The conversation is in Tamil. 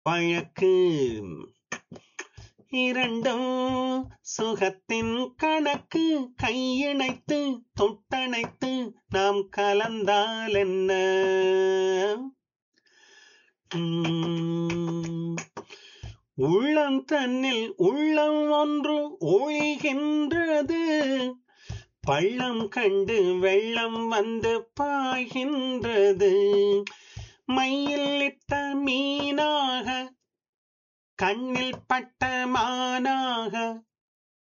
வழக்கு இரண்டும் சுகத்தின் கணக்கு கையிணைத்து தொட்டணைத்து நாம் கலந்தால் என்ன உம், உள்ளம் தன்னில் உள்ளம் ஒன்று ஒழிகின்றது பள்ளம் கண்டு வெள்ளம் வந்து பாய்கின்றது மையில் இட்ட மீனாக கண்ணில் பட்ட மானாக